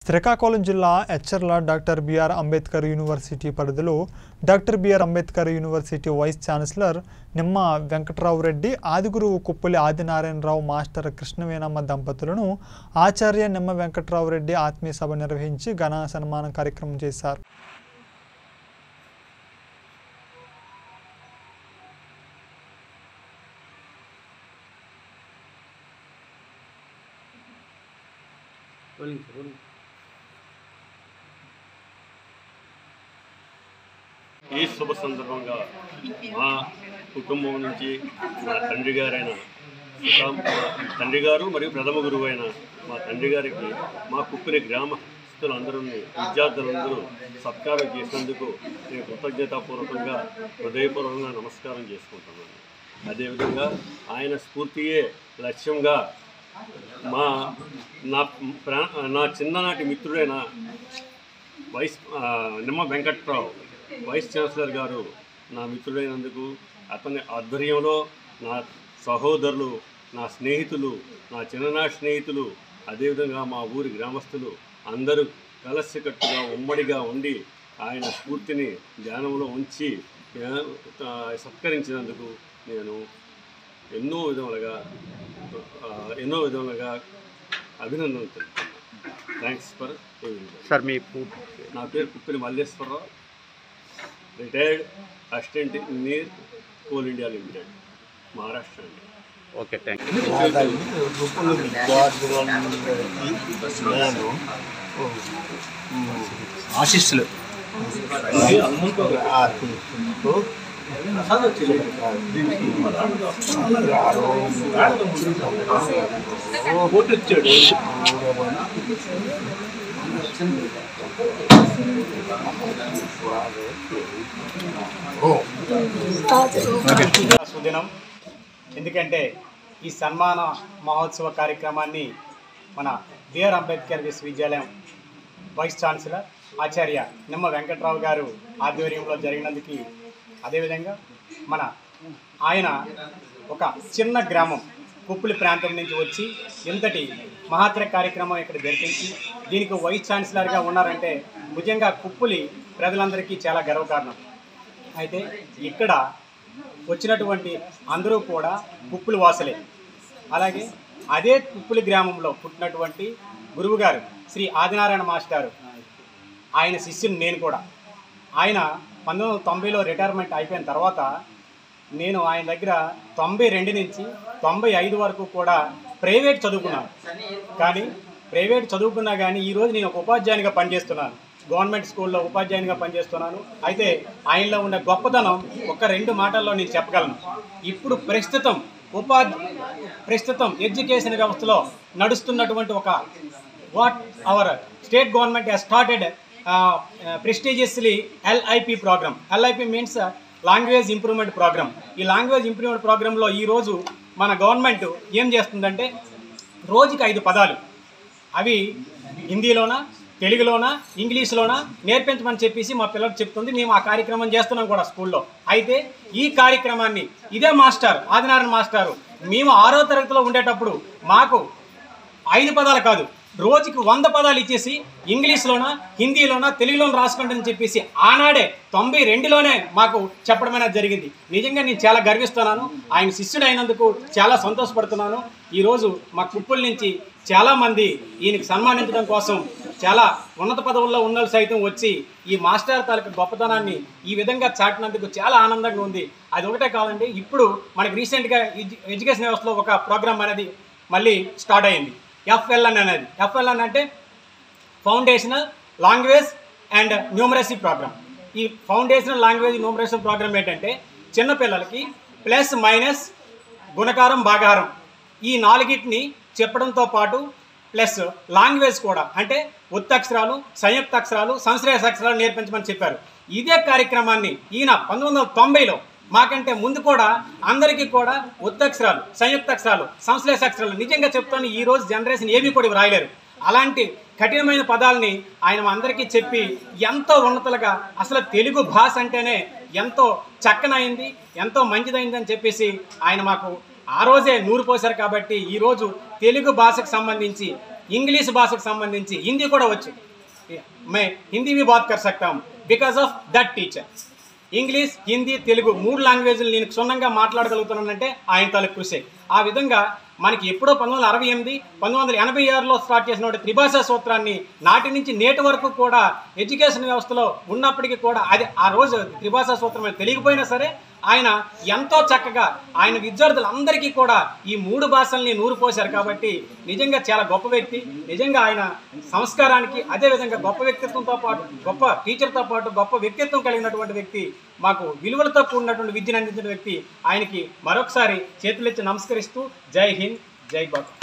శ్రీకాకుళం జిల్లా Etcherla doctor B R Ambedkar university పరిధిలో doctor B R Ambedkar university vice chancellor Nimma Venkatrao Reddy ఆదిగురువు కుప్పలి ఆదినారాయణరావు మాస్టర్ కృష్ణవేణమ్మ దంపతులను ఆచార్య నిమ్మ వెంకట్రావు రెడ్డి ఆత్మీయ సభ నిర్వహించి ఘన సన్మానం కార్యక్రమం చేశారు rolling sir rolling ఈ శుభ సందర్భంగా మా కుటుంబం నుంచి మా తండ్రి గారైన సుఖాం తండ్రి గారు మరియు ప్రథమ గురువు అయిన మా తండ్రి గారికి మా కుప్పిని గ్రామస్తులందరూ విద్యార్థులందరూ సత్కారం చేసినందుకు నేను కృతజ్ఞతాపూర్వకంగా హృదయపూర్వకంగా నమస్కారం చేసుకుంటున్నాను అదేవిధంగా ఆయన స్ఫూర్తియే లక్ష్యంగా మా నా ప్రా నా చిన్ననాటి మిత్రుడైన వైస్ ఆ, నిమ్మ వెంకట్రావు వైస్ ఛాన్సలర్ గారు నా మిత్రుడైనందుకు అతని ఆధ్వర్యంలో నా సహోదరులు నా స్నేహితులు నా చిన్ననాటి స్నేహితులు అదేవిధంగా మా ఊరి గ్రామస్తులు అందరూ కలసికట్టుగా ఉమ్మడిగా ఉండి ఆయన స్ఫూర్తిని ధ్యానంలో ఉంచి ఆ, సత్కరించినందుకు నేను ఎన్నో విధములుగా ఆ, ఎన్నో విధములుగా అభినందనలు తెలుపుతున్నాను థ్యాంక్స్ ఫర్ ఎవ్రీవన్ సార్ మీ పూర్తి నా పేరు Kuppili Malleswararao retired assistant engineer Coal India Limited Maharashtra అండి ఓకే థ్యాంక్ రూపంలో విద్యార్థులందరికీ నేను ఆశిస్సులు ఆశిస్తుంటూ సుదినం ఎందుకంటే ఈ సన్మాన మహోత్సవ కార్యక్రమాన్ని మన బిఆర్ అంబేద్కర్ విశ్వవిద్యాలయం వైస్ ఛాన్సలర్ ఆచార్య నిమ్మ వెంకట్రావు గారు ఆధ్వర్యంలో జరిగినందుకు అదేవిధంగా మన ఆయన ఒక చిన్న గ్రామం కుప్పులి ప్రాంతం నుంచి వచ్చి ఇంతటి మహాత్ర కార్యక్రమం ఇక్కడ జరిపించి దీనికి వైస్ ఛాన్సలర్గా ఉన్నారంటే నిజంగా కుప్పులి ప్రజలందరికీ చాలా గర్వకారణం అయితే ఇక్కడ వచ్చినటువంటి అందరూ కూడా కుప్పులు వాసులే అలాగే అదే కుప్పులి గ్రామంలో పుట్టినటువంటి గురువుగారు శ్రీ ఆదినారాయణ మాస్టారు ఆయన శిష్యుని నేను కూడా ఆయన పంతొమ్మిది వందల తొంభైలో రిటైర్మెంట్ అయిపోయిన తర్వాత నేను ఆయన దగ్గర తొంభై రెండు నుంచి తొంభై ఐదు వరకు కూడా ప్రైవేట్ చదువుకున్నాను కానీ ప్రైవేట్ చదువుకున్నా కానీ ఈరోజు నేను ఒక ఉపాధ్యాయునిగా పనిచేస్తున్నాను గవర్నమెంట్ స్కూల్లో ఉపాధ్యాయునిగా పనిచేస్తున్నాను అయితే ఆయనలో ఉన్న గొప్పతనం ఒక రెండు మాటల్లో నేను చెప్పగలను ఇప్పుడు ప్రస్తుతం ఉపాధి ప్రస్తుతం ఎడ్యుకేషన్ వ్యవస్థలో నడుస్తున్నటువంటి ఒక what our state government has started prestigiously LIP program LIP means language improvement program ఈ లాంగ్వేజ్ ఇంప్రూవ్మెంట్ ప్రోగ్రాంలో ఈరోజు మన గవర్నమెంట్ ఏం చేస్తుందంటే రోజుకి ఐదు పదాలు అవి హిందీలోనా తెలుగులోనా ఇంగ్లీష్లోనా నేర్పించమని చెప్పేసి మా పిల్లలకు చెప్తుంది మేము ఆ కార్యక్రమం చేస్తున్నాం కూడా స్కూల్లో అయితే ఈ కార్యక్రమాన్ని ఇదే మాస్టర్ ఆదినారాయణ మాస్టారు మేము ఆరో తరగతిలో ఉండేటప్పుడు మాకు ఐదు పదాలు కాదు రోజుకి వంద పదాలు ఇచ్చేసి ఇంగ్లీష్లోనా హిందీలోనా తెలుగులోనా రాసుకోండి అని చెప్పేసి ఆనాడే తొంభై రెండులోనే మాకు చెప్పడం అనేది జరిగింది నిజంగా నేను చాలా గర్విస్తున్నాను ఆయన శిష్యుడు అయినందుకు చాలా సంతోషపడుతున్నాను ఈరోజు మా కుప్పుల నుంచి చాలామంది ఈయనకి సన్మానించడం కోసం చాలా ఉన్నత పదవుల్లో ఉన్న వాళ్ళు సైతం వచ్చి ఈ మాస్టర్ తాలూకు గొప్పతనాన్ని ఈ విధంగా చాటినందుకు చాలా ఆనందంగా ఉంది అది ఒకటే కాదండి ఇప్పుడు మనకి రీసెంట్గా ఎడ్యు- ఎడ్యుకేషన్ వ్యవస్థలో ఒక ప్రోగ్రామ్ అనేది మళ్ళీ స్టార్ట్ అయింది ఎఫ్ఎల్ఎన్ అనేది ఎఫ్ఎల్ఎన్ అంటే foundational language and numeracy program ఈ ఫౌండేషనల్ లాంగ్వేజ్ న్యూమరసీ ప్రోగ్రామ్ ఏంటంటే చిన్నపిల్లలకి ప్లస్ మైనస్ గుణకారం భాగాహారం ఈ నాలుగిటిని చెప్పడంతో పాటు ప్లస్ లాంగ్వేజ్ కూడా అంటే ఉత్తక్షరాలు సంయుక్త అక్షరాలు సంశ్లేష అక్షరాలు నేర్పించమని చెప్పారు ఇదే కార్యక్రమాన్ని ఈయన పంతొమ్మిది వందల తొంభైలో మాకంటే ముందు కూడా అందరికీ కూడా ఉత్తక్షరాలు సంయుక్తాక్షరాలు సంశ్లేష అక్షరాలు నిజంగా చెప్తాను ఈ రోజు జనరేషన్ ఏమీ కూడా ఇవి రాయలేరు అలాంటి కఠినమైన పదాలని ఆయన మా అందరికీ చెప్పి ఎంతో ఉన్నతులుగా అసలు తెలుగు భాష అంటేనే ఎంతో చక్కనైంది ఎంతో మంచిదైంది అని చెప్పేసి ఆయన మాకు ఆ రోజే నూరు పోశారు కాబట్టి ఈరోజు తెలుగు భాషకు సంబంధించి ఇంగ్లీష్ భాషకు సంబంధించి హిందీ కూడా వచ్చు मैं हिंदी भी बात कर सकता हूँ because of that teacher English Hindi Telugu మూడు లాంగ్వేజ్లు నేను క్షుణ్ణంగా మాట్లాడగలుగుతున్నానంటే ఆయన తాలూకు కృషి ఆ విధంగా మనకి ఎప్పుడో పంతొమ్మిది వందల అరవై ఎనిమిది పంతొమ్మిది వందల ఎనభై ఆరులో స్టార్ట్ చేసిన త్రిభాషా సూత్రాన్ని నాటి నుంచి నేటి వరకు కూడా ఎడ్యుకేషన్ వ్యవస్థలో ఉన్నప్పటికీ కూడా అది ఆ రోజు త్రిభాషా సూత్రం అని తెలియకపోయినా సరే ఆయన ఎంతో చక్కగా ఆయన విద్యార్థులందరికీ కూడా ఈ మూడు భాషల్ని నూరు పోశారు కాబట్టి నిజంగా చాలా గొప్ప వ్యక్తి నిజంగా ఆయన సంస్కారానికి అదేవిధంగా గొప్ప వ్యక్తిత్వంతో పాటు గొప్ప టీచర్తో పాటు గొప్ప వ్యక్తిత్వం కలిగినటువంటి వ్యక్తి మాకు విలువలతో కూడినటువంటి విద్యను అందించిన వ్యక్తి ఆయనకి మరొకసారి చేతులెత్తి నమస్కరిస్తూ జై హింద్ జై భారత్